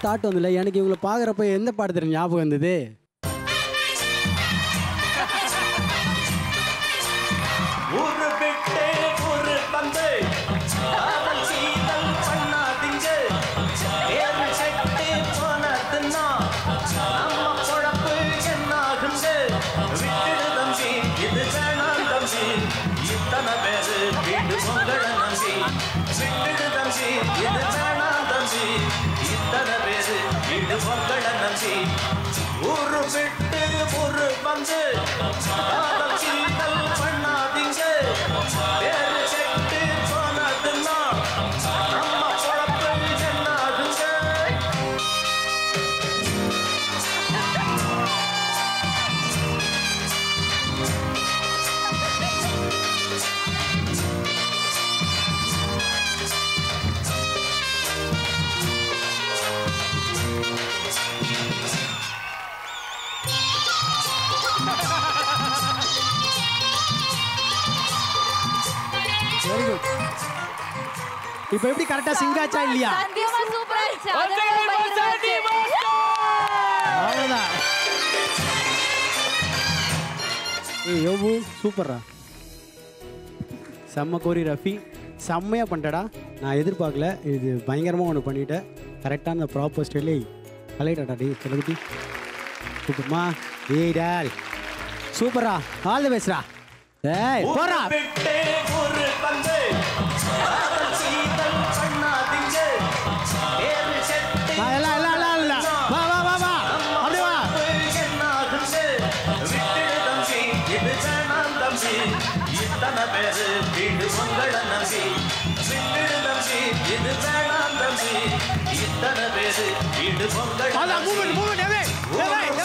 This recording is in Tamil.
தாட் வந்தல எனக்கு இவங்களை பார்க்குறப்ப எந்த பாடத்தில் ஞாபகம் வந்தது ஊரு விட்டு ஊரு வந்து காதல் சீதல் பண்ணாதீங்க ஏறு செட்டு போனதுன்னா நம்ம பொழப்பு என்னாகுங்க விட்டுடு தம்பி இது வேணாம் தம்பி இத்தனை பேரு வீடு பொங்கல நம்பி விட்டுடு தம்பி இது வேணாம் தம்பி இத்தனை பேரு வீடு பொங்கல நம்பி ஊரு விட்டு ஊரு வந்து காதல் சீதல் பண்ணாதீங்க வேறு செட்டு போனதுன்னா நம்ம பொழப்பு என்னாகுங்க வெரி குட் இப்போ எப்படி கரெக்டாக சிங்காச்சா இல்லையா சத்தியமா சூப்பரா இருந்துச்சு அதனால பயங்கரமா இருந்துச்சு. அவ்வளோதான் ஏய் யோபு சூப்பர்ரா செம்ம கோரியோகிராஃபி செம்மையாக பண்ணிட்டடா நான் எதிர்பார்க்கல இது பயங்கரமாக ஒன்று பண்ணிட்டேன் கரெக்டாக அந்த ப்ராப்பர் ஸ்டைலே கலையிட்டாடா டி கிளம்பி சூப்பர்மா ஏய் டால் சூப்பரா ஆல் தி பெஸ்ட்ரா ஏய் போறா விட்டு ஊரு வந்து காதல் சீதல் பண்ணாதீங்க வேறு செட்டு ஆ, எல்லாம் எல்லாம் எல்லாம் இல்லை வா வா வா வா அப்படியே வா என்னாகுங்க விட்டுடு தம்பி இது வேணாம் தம்பி இத்தனை பேரு வீடு உங்கள நம்பி விட்டுடு தம்பி இது வேணாம் தம்பி இத்தனை பேரு வீடு உங்கள அதான் மூமெண்ட் மூமெண்ட் எவே எவே